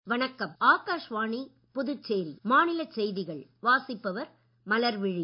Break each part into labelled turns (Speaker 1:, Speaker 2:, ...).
Speaker 1: வணக்கம் ஆகாஷ்வாணி புதுச்சேரி மாநில செய்திகள் வாசிப்பவர் மலர்விழி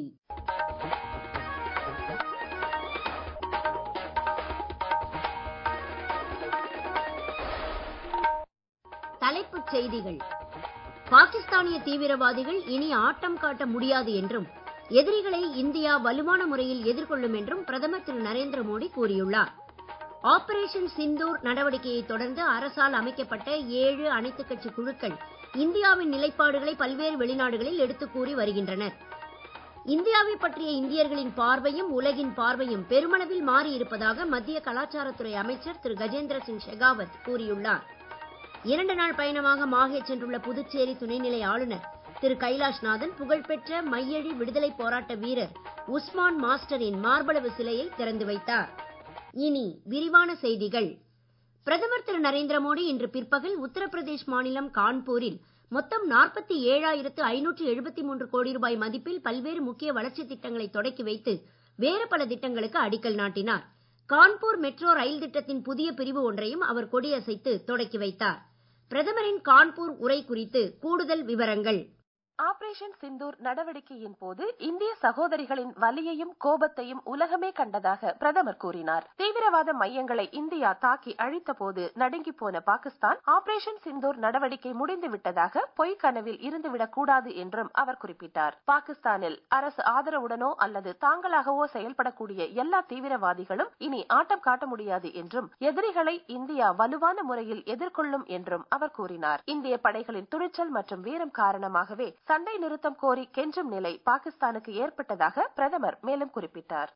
Speaker 1: தலைப்புச் செய்திகள் பாகிஸ்தானிய தீவிரவாதிகள் இனி ஆட்டம் காட்ட முடியாது என்றும் எதிரிகளை இந்தியா வலுவான முறையில் எதிர்கொள்ளும் என்றும் பிரதமர் திரு நரேந்திர மோடி கூறியுள்ளார் ஆபரேஷன் சிந்தூர் நடவடிக்கையை தொடர்ந்து அரசால் அமைக்கப்பட்ட ஏழு அனைத்துக் கட்சி குழுக்கள் இந்தியாவின் நிலைப்பாடுகளை பல்வேறு வெளிநாடுகளில் எடுத்துக் கூறி வருகின்றனர் இந்தியாவை பற்றிய இந்தியர்களின் பார்வையும் உலகின் பார்வையும் பெருமளவில் மாறி இருப்பதாக மத்திய கலாச்சாரத்துறை அமைச்சர் திரு கஜேந்திர சிங் ஷெகாவத் கூறியுள்ளார் இரண்டு நாள் பயணமாக மாஹே சென்றுள்ள புதுச்சேரி துணைநிலை ஆளுநர் திரு கைலாஷ்நாதன் புகழ்பெற்ற மையழி விடுதலை போராட்ட வீரர் உஸ்மான் மாஸ்டரின் மார்பளவு சிலையை திறந்து வைத்தார் இனி விரிவான செய்திகள் பிரதமர் திரு நரேந்திர மோடி இன்று பிற்பகல் உத்தரப்பிரதேஷ் மாநிலம் கான்பூரில் மொத்தம் நாற்பத்தி ஏழாயிரத்து ஐநூற்று எழுபத்தி மூன்று கோடி ரூபாய் மதிப்பில் பல்வேறு முக்கிய வளர்ச்சித் திட்டங்களை தொடக்கி வைத்து வேறு பல திட்டங்களுக்கு அடிக்கல் நாட்டினார் கான்பூர் மெட்ரோ ரயில் திட்டத்தின் புதிய பிரிவு ஒன்றையும் அவர் கொடியசைத்து தொடக்கி வைத்தார் பிரதமரின் கான்பூர் உரை குறித்து கூடுதல் விவரங்கள்
Speaker 2: ஆபரேஷன் சிந்தூர் நடவடிக்கையின் போது இந்திய சகோதரிகளின் வலியையும் கோபத்தையும் உலகமே கண்டதாக பிரதமர் கூறினார் தீவிரவாத மையங்களை இந்தியா தாக்கி அழித்த போது நடுங்கி போன பாகிஸ்தான் ஆபரேஷன் சிந்தூர் நடவடிக்கை முடிந்து விட்டதாக பொய் கனவில் இருந்துவிடக் கூடாது என்றும் அவர் குறிப்பிட்டார் பாகிஸ்தானில் அரசு ஆதரவுடனோ அல்லது தாங்களாகவோ செயல்படக்கூடிய எல்லா தீவிரவாதிகளும் இனி ஆட்டம் காட்ட முடியாது என்றும் எதிரிகளை இந்தியா வலுவான முறையில் எதிர்கொள்ளும் என்றும் அவர் கூறினார் இந்திய படைகளின் துணிச்சல் மற்றும் வீரம் காரணமாகவே சண்டை நிறுத்தம் கோரி கெஞ்சும் நிலை பாகிஸ்தானுக்கு ஏற்பட்டதாக பிரதமர் மேலும் குறிப்பிட்டார்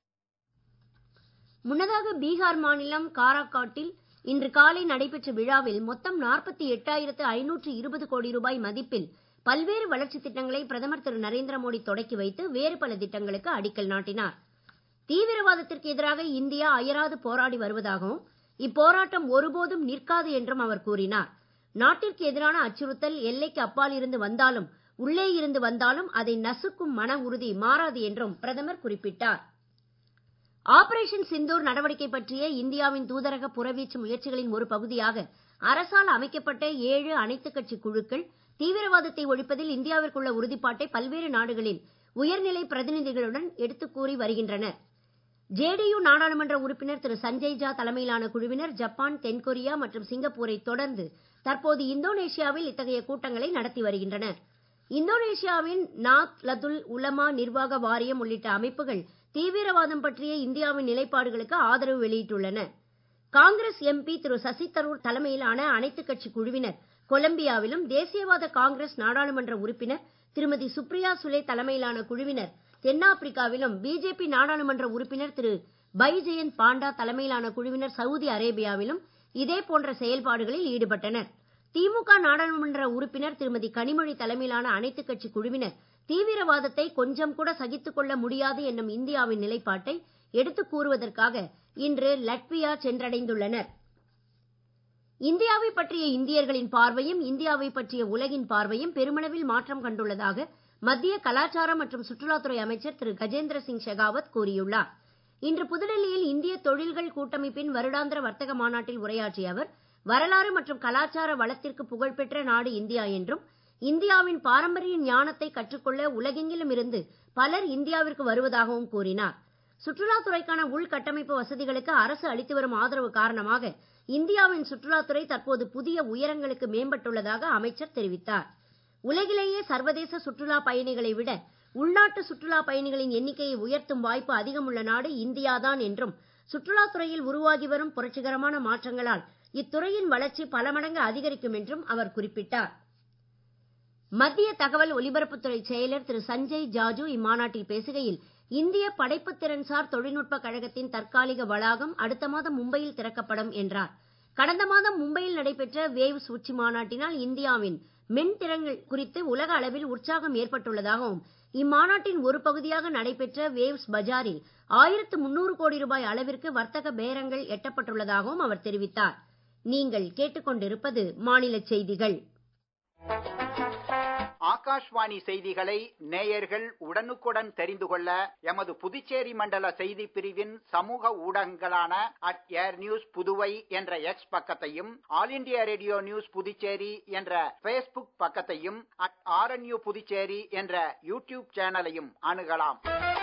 Speaker 1: முன்னதாக பீகார் மாநிலம் காராக்காட்டில் இன்று காலை நடைபெற்ற விழாவில் மொத்தம் நாற்பத்தி எட்டாயிரத்து ஐநூற்று இருபது கோடி ரூபாய் மதிப்பில் பல்வேறு வளர்ச்சித் திட்டங்களை பிரதமர் திரு நரேந்திர மோடி தொடக்கி வைத்து வேறு பல திட்டங்களுக்கு அடிக்கல் நாட்டினார் தீவிரவாதத்திற்கு எதிராக இந்தியா அயராது போராடி வருவதாகவும் இப்போராட்டம் ஒருபோதும் நிற்காது என்றும் அவர் கூறினார் நாட்டிற்கு எதிரான அச்சுறுத்தல் எல்லைக்கு அப்பால் இருந்து வந்தாலும் உள்ளே இருந்து வந்தாலும் அதை நசுக்கும் மன உறுதி மாறாது என்றும் பிரதமர் குறிப்பிட்டார் ஆபரேஷன் சிந்தூர் நடவடிக்கை பற்றிய இந்தியாவின் தூதரக புறவீச்சு முயற்சிகளின் ஒரு பகுதியாக அரசால் அமைக்கப்பட்ட ஏழு அனைத்துக் கட்சி குழுக்கள் தீவிரவாதத்தை ஒழிப்பதில் இந்தியாவிற்குள்ள உறுதிப்பாட்டை பல்வேறு நாடுகளில் உயர்நிலை பிரதிநிதிகளுடன் எடுத்துக் கூறி வருகின்றனர் ஜேடியு நாடாளுமன்ற உறுப்பினர் திரு சஞ்சய் ஜா தலைமையிலான குழுவினர் ஜப்பான் தென்கொரியா மற்றும் சிங்கப்பூரை தொடர்ந்து தற்போது இந்தோனேஷியாவில் இத்தகைய கூட்டங்களை நடத்தி வருகின்றனர் இந்தோனேஷியாவின் நாத் லதுல் உலமா நிர்வாக வாரியம் உள்ளிட்ட அமைப்புகள் தீவிரவாதம் பற்றிய இந்தியாவின் நிலைப்பாடுகளுக்கு ஆதரவு வெளியிட்டுள்ளன காங்கிரஸ் எம்பி திரு சசி தரூர் தலைமையிலான அனைத்துக் கட்சி குழுவினர் கொலம்பியாவிலும் தேசியவாத காங்கிரஸ் நாடாளுமன்ற உறுப்பினர் திருமதி சுப்ரியா சுலே தலைமையிலான குழுவினர் தென்னாப்பிரிக்காவிலும் பிஜேபி நாடாளுமன்ற உறுப்பினர் திரு பைஜெயந்த் பாண்டா தலைமையிலான குழுவினர் சவுதி அரேபியாவிலும் இதே போன்ற செயல்பாடுகளில் ஈடுபட்டனர் திமுக நாடாளுமன்ற உறுப்பினர் திருமதி கனிமொழி தலைமையிலான அனைத்துக் கட்சி குழுவினர் தீவிரவாதத்தை கொஞ்சம் கூட சகித்துக் கொள்ள முடியாது என்னும் இந்தியாவின் நிலைப்பாட்டை எடுத்துக் கூறுவதற்காக இன்று லட்வியா சென்றடைந்துள்ளனர் இந்தியாவை பற்றிய இந்தியர்களின் பார்வையும் இந்தியாவை பற்றிய உலகின் பார்வையும் பெருமளவில் மாற்றம் கண்டுள்ளதாக மத்திய கலாச்சாரம் மற்றும் சுற்றுலாத்துறை அமைச்சர் திரு கஜேந்திர சிங் ஷெகாவத் கூறியுள்ளார் இன்று புதுடெல்லியில் இந்திய தொழில்கள் கூட்டமைப்பின் வருடாந்திர வர்த்தக மாநாட்டில் உரையாற்றிய அவர் வரலாறு மற்றும் கலாச்சார வளத்திற்கு புகழ்பெற்ற நாடு இந்தியா என்றும் இந்தியாவின் பாரம்பரிய ஞானத்தை கற்றுக்கொள்ள உலகெங்கிலும் இருந்து பலர் இந்தியாவிற்கு வருவதாகவும் கூறினார் சுற்றுலாத்துறைக்கான உள்கட்டமைப்பு வசதிகளுக்கு அரசு அளித்து வரும் ஆதரவு காரணமாக இந்தியாவின் சுற்றுலாத்துறை தற்போது புதிய உயரங்களுக்கு மேம்பட்டுள்ளதாக அமைச்சர் தெரிவித்தார் உலகிலேயே சர்வதேச சுற்றுலா பயணிகளை விட உள்நாட்டு சுற்றுலா பயணிகளின் எண்ணிக்கையை உயர்த்தும் வாய்ப்பு அதிகம் உள்ள நாடு இந்தியாதான் என்றும் சுற்றுலாத்துறையில் உருவாகி வரும் புரட்சிகரமான மாற்றங்களால் இத்துறையின் வளர்ச்சி பல மடங்கு அதிகரிக்கும் என்றும் அவர் குறிப்பிட்டார் மத்திய தகவல் ஒலிபரப்புத்துறை செயலர் திரு சஞ்சய் ஜாஜு இம்மாநாட்டில் பேசுகையில் இந்திய படைப்பு திறன்சார் தொழில்நுட்ப கழகத்தின் தற்காலிக வளாகம் அடுத்த மாதம் மும்பையில் திறக்கப்படும் என்றார் கடந்த மாதம் மும்பையில் நடைபெற்ற வேவ்ஸ் உச்சி மாநாட்டினால் இந்தியாவின் மென் திறன்கள் குறித்து உலக அளவில் உற்சாகம் ஏற்பட்டுள்ளதாகவும் இம்மாநாட்டின் ஒரு பகுதியாக நடைபெற்ற வேவ்ஸ் பஜாரில் ஆயிரத்து முன்னூறு கோடி ரூபாய் அளவிற்கு வர்த்தக பேரங்கள் எட்டப்பட்டுள்ளதாகவும் அவர் தெரிவித்தார் நீங்கள் கேட்டுக்கொண்டிருப்பது மாநில செய்திகள்
Speaker 3: ஆகாஷ்வாணி செய்திகளை நேயர்கள் உடனுக்குடன் தெரிந்து கொள்ள எமது புதுச்சேரி மண்டல செய்தி பிரிவின் சமூக ஊடகங்களான அட் ஏர் நியூஸ் புதுவை என்ற எக்ஸ் பக்கத்தையும் All India Radio News Puducherry என்ற பேஸ்புக் பக்கத்தையும் அட் ஆர்என்யூ புதுச்சேரி என்ற யூடியூப் சேனலையும் அணுகலாம்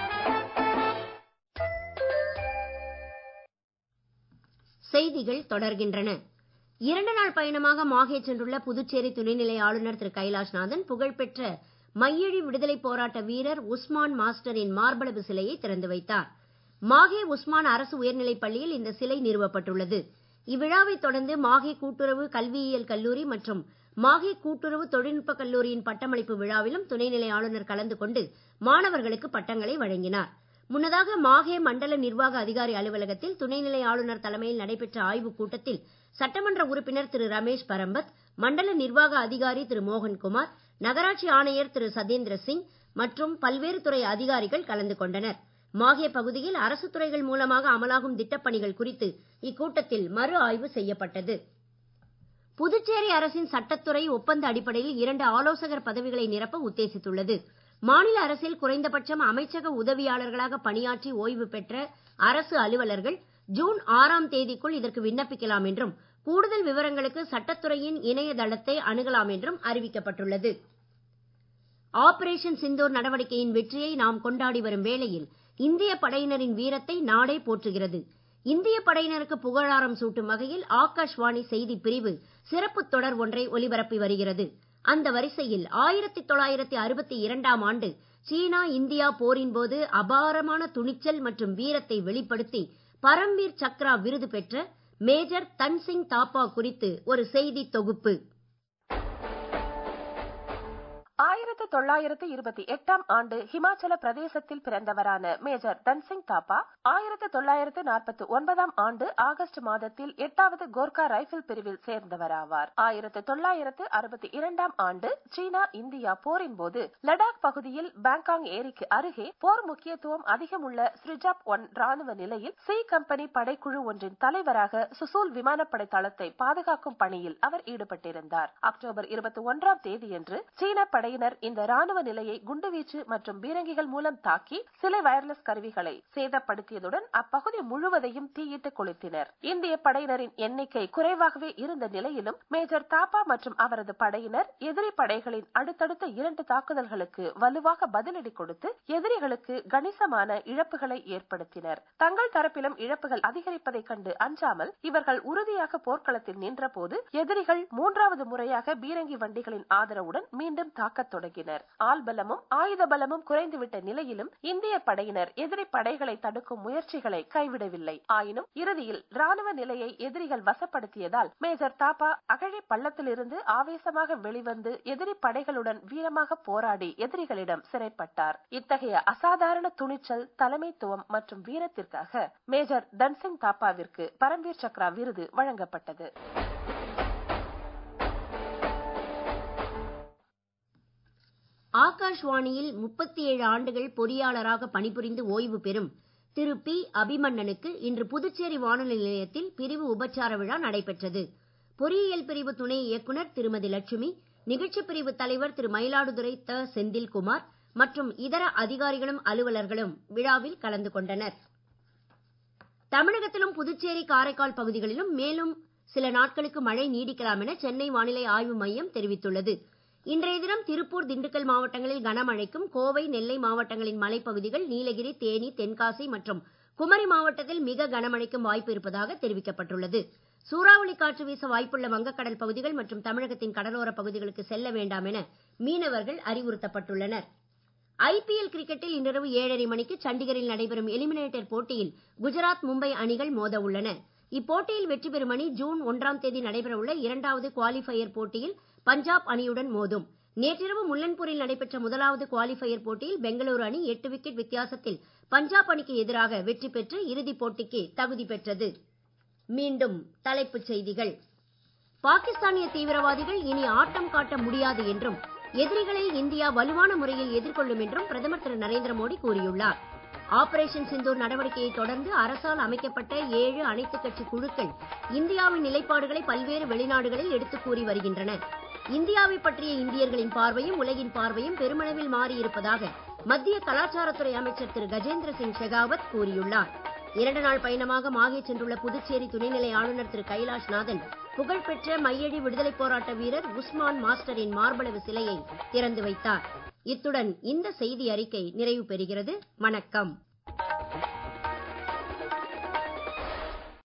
Speaker 1: செய்திகள் தொடர்கின்றன இரண்டு நாள் பயணமாக மாஹே சென்றுள்ள புதுச்சேரி துணைநிலை ஆளுநர் திரு கைலாஷ்நாதன் புகழ்பெற்ற மையழி விடுதலை போராட்ட வீரர் உஸ்மான் மாஸ்டரின் மார்பளவு சிலையை திறந்து வைத்தார் மாஹே உஸ்மான் அரசு உயர்நிலைப் பள்ளியில் இந்த சிலை நிறுவப்பட்டுள்ளது இவ்விழாவை தொடர்ந்து மாஹே கூட்டுறவு கல்வியியல் கல்லூரி மற்றும் மாஹே கூட்டுறவு தொழில்நுட்ப கல்லூரியின் பட்டமளிப்பு விழாவிலும் துணைநிலை ஆளுநர் கலந்து கொண்டு மாணவர்களுக்கு பட்டங்களை வழங்கினார் முன்னதாக மாஹே மண்டல நிர்வாக அதிகாரி அலுவலகத்தில் துணைநிலை ஆளுநர் தலைமையில் நடைபெற்ற ஆய்வுக் கூட்டத்தில் சட்டமன்ற உறுப்பினர் திரு ரமேஷ் பரம்பத் மண்டல நிர்வாக அதிகாரி திரு மோகன்குமார் நகராட்சி ஆணையர் திரு சதேந்திர சிங் மற்றும் பல்வேறு துறை அதிகாரிகள் கலந்து கொண்டனர் மாஹே பகுதியில் அரசு துறைகள் மூலமாக அமலாகும் திட்டப்பணிகள் குறித்து இக்கூட்டத்தில் மறு ஆய்வு செய்யப்பட்டது புதுச்சேரி அரசின் சட்டத்துறை ஒப்பந்த அடிப்படையில் இரண்டு ஆலோசகர் பதவிகளை நிரப்ப உத்தேசித்துள்ளது மாநில அரசில் குறைந்தபட்சம் அமைச்சக உதவியாளர்களாக பணியாற்றி ஓய்வு பெற்ற அரசு அலுவலர்கள் ஜூன் ஆறாம் தேதிக்குள் இதற்கு விண்ணப்பிக்கலாம் என்றும் கூடுதல் விவரங்களுக்கு சட்டத்துறையின் இணையதளத்தை அணுகலாம் என்றும் அறிவிக்கப்பட்டுள்ளது ஆபரேஷன் சிந்தூர் நடவடிக்கையின் வெற்றியை நாம் கொண்டாடி வரும் வேளையில் இந்திய படையினரின் வீரத்தை நாடே போற்றுகிறது இந்திய படையினருக்கு புகழாரம் சூட்டும் வகையில் ஆகாஷ்வாணி செய்தி பிரிவு சிறப்பு தொடர் ஒன்றை ஒலிபரப்பி வருகிறது அந்த வரிசையில் ஆயிரத்தி தொள்ளாயிரத்தி அறுபத்தி இரண்டாம் ஆண்டு சீனா இந்தியா போரின் போது அபாரமான துணிச்சல் மற்றும் வீரத்தை வெளிப்படுத்தி பரம்வீர் சக்ரா விருது பெற்ற மேஜர் தன்சிங் தாப்பா குறித்து ஒரு செய்தி தொகுப்பு
Speaker 2: ஆயிரத்து தொள்ளாயிரத்து இருபத்தி எட்டாம் ஆண்டு ஹிமாச்சல பிரதேசத்தில் பிறந்தவரான மேஜர் தன்சிங் தாப்பா ஆயிரத்து தொள்ளாயிரத்து நாற்பத்தி ஒன்பதாம் ஆண்டு ஆகஸ்ட் மாதத்தில் எட்டாவது கோர்கா ரைபிள் பிரிவில் சேர்ந்தவராவார் ஆயிரத்து தொள்ளாயிரத்து அறுபத்தி இரண்டாம் ஆண்டு சீனா இந்தியா போரின் போது லடாக் பகுதியில் பேங்காங் ஏரிக்கு அருகே போர் முக்கியத்துவம் அதிகம் உள்ள ஸ்ரிஜாப் ஒன் ராணுவ நிலையில் சி கம்பெனி படைக்குழு ஒன்றின் தலைவராக சுசூல் விமானப்படை தளத்தை பாதுகாக்கும் பணியில் அவர் ஈடுபட்டிருந்தார் அக்டோபர் இருபத்தி ஒன்றாம் தேதியன்று சீன படையினர் இந்த ராணுவ நிலையை குண்டுவீச்சு மற்றும் பீரங்கிகள் மூலம் தாக்கி சில வயர்லெஸ் கருவிகளை சேதப்படுத்தியதுடன் அப்பகுதி முழுவதையும் தீயிட்டு கொளுத்தினர் இந்திய படையினரின் எண்ணிக்கை குறைவாகவே இருந்த நிலையிலும் மேஜர் தாப்பா மற்றும் அவரது படையினர் எதிரி படைகளின் அடுத்தடுத்த இரண்டு தாக்குதல்களுக்கு வலுவாக பதிலடி கொடுத்து எதிரிகளுக்கு கணிசமான இழப்புகளை ஏற்படுத்தினர் தங்கள் தரப்பிலும் இழப்புகள் அதிகரிப்பதைக் கண்டு அஞ்சாமல் இவர்கள் உறுதியாக போர்க்களத்தில் நின்றபோது எதிரிகள் மூன்றாவது முறையாக பீரங்கி வண்டிகளின் ஆதரவுடன் மீண்டும் தாக்கத் தொடங்கினர் ஆள்பலமும் ஆயுத பலமும் குறைந்துவிட்ட நிலையிலும் இந்திய படையினர் எதிரி படைகளை தடுக்கும் முயற்சிகளை கைவிடவில்லை ஆயினும் இறுதியில் ராணுவ நிலையை எதிரிகள் வசப்படுத்தியதால் மேஜர் தாப்பா அகழி பள்ளத்திலிருந்து ஆவேசமாக வெளிவந்து எதிரி படைகளுடன் வீரமாக போராடி எதிரிகளிடம் சிறைப்பட்டார் இத்தகைய அசாதாரண துணிச்சல் தலைமைத்துவம் மற்றும் வீரத்திற்காக மேஜர் தன்சிங் தாப்பாவிற்கு பரம்வீர் சக்ரா விருது வழங்கப்பட்டது
Speaker 1: ஆகாஷ்வாணியில் முப்பத்தி ஏழு ஆண்டுகள் பொறியாளராக பணிபுரிந்து ஓய்வு பெறும் திரு பி அபிமன்னனுக்கு இன்று புதுச்சேரி வானொலி நிலையத்தில் பிரிவு உபச்சார விழா நடைபெற்றது பொறியியல் பிரிவு துணை இயக்குனர் திருமதி லட்சுமி நிகழ்ச்சி பிரிவு தலைவர் திரு மயிலாடுதுறை த செந்தில்குமார் மற்றும் இதர அதிகாரிகளும் அலுவலர்களும் விழாவில் கலந்து கொண்டனர் தமிழகத்திலும் புதுச்சேரி காரைக்கால் பகுதிகளிலும் மேலும் சில நாட்களுக்கு மழை நீடிக்கலாம் என சென்னை வானிலை ஆய்வு மையம் தெரிவித்துள்ளது இன்றைய தினம் திருப்பூர் திண்டுக்கல் மாவட்டங்களில் கனமழைக்கும் கோவை நெல்லை மாவட்டங்களின் மலைப்பகுதிகள் நீலகிரி தேனி தென்காசி மற்றும் குமரி மாவட்டத்தில் மிக கனமழைக்கும் வாய்ப்பு இருப்பதாக தெரிவிக்கப்பட்டுள்ளது சூறாவளி காற்று வீச வாய்ப்புள்ள வங்கக்கடல் பகுதிகள் மற்றும் தமிழகத்தின் கடலோர பகுதிகளுக்கு செல்ல வேண்டாம் என மீனவர்கள் அறிவுறுத்தப்பட்டுள்ளனர் ஐபிஎல் கிரிக்கெட்டில் இன்றிரவு ஏழரை மணிக்கு சண்டிகரில் நடைபெறும் எலிமினேட்டர் போட்டியில் குஜராத் மும்பை அணிகள் மோத உள்ளன இப்போட்டியில் வெற்றி பெறும் அணி ஜூன் ஒன்றாம் தேதி நடைபெறவுள்ள இரண்டாவது குவாலிஃபயர் போட்டியில் பஞ்சாப் அணியுடன் மோதும் நேற்றிரவு முல்லன்பூரில் நடைபெற்ற முதலாவது குவாலிஃபயர் போட்டியில் பெங்களூரு அணி எட்டு விக்கெட் வித்தியாசத்தில் பஞ்சாப் அணிக்கு எதிராக வெற்றி பெற்று இறுதிப் போட்டிக்கு தகுதி பெற்றது மீண்டும் தலைப்புச் செய்திகள் பாகிஸ்தானிய தீவிரவாதிகள் இனி ஆட்டம் காட்ட முடியாது என்றும் எதிரிகளை இந்தியா வலுவான முறையில் எதிர்கொள்ளும் என்றும் பிரதமர் திரு நரேந்திர மோடி கூறியுள்ளார் ஆபரேஷன் சிந்தூர் நடவடிக்கையை தொடர்ந்து அரசால் அமைக்கப்பட்ட ஏழு அனைத்துக் கட்சி குழுக்கள் இந்தியாவின் நிலைப்பாடுகளை பல்வேறு வெளிநாடுகளில் எடுத்துக் கூறி வருகின்றன இந்தியாவை பற்றிய இந்தியர்களின் பார்வையும் உலகின் பார்வையும் பெருமளவில் மாறியிருப்பதாக மத்திய கலாச்சாரத்துறை அமைச்சர் திரு கஜேந்திர சிங் ஷெகாவத் கூறியுள்ளார் இரண்டு நாள் பயணமாக மாகே சென்றுள்ள புதுச்சேரி துணைநிலை ஆளுநர் திரு கைலாஷ்நாதன் புகழ்பெற்ற மையடி விடுதலைப் போராட்ட வீரர் உஸ்மான் மாஸ்டரின் மார்பளவு சிலையை திறந்து வைத்தார் இத்துடன் இந்த செய்தி அறிக்கை நிறைவு பெறுகிறது வணக்கம்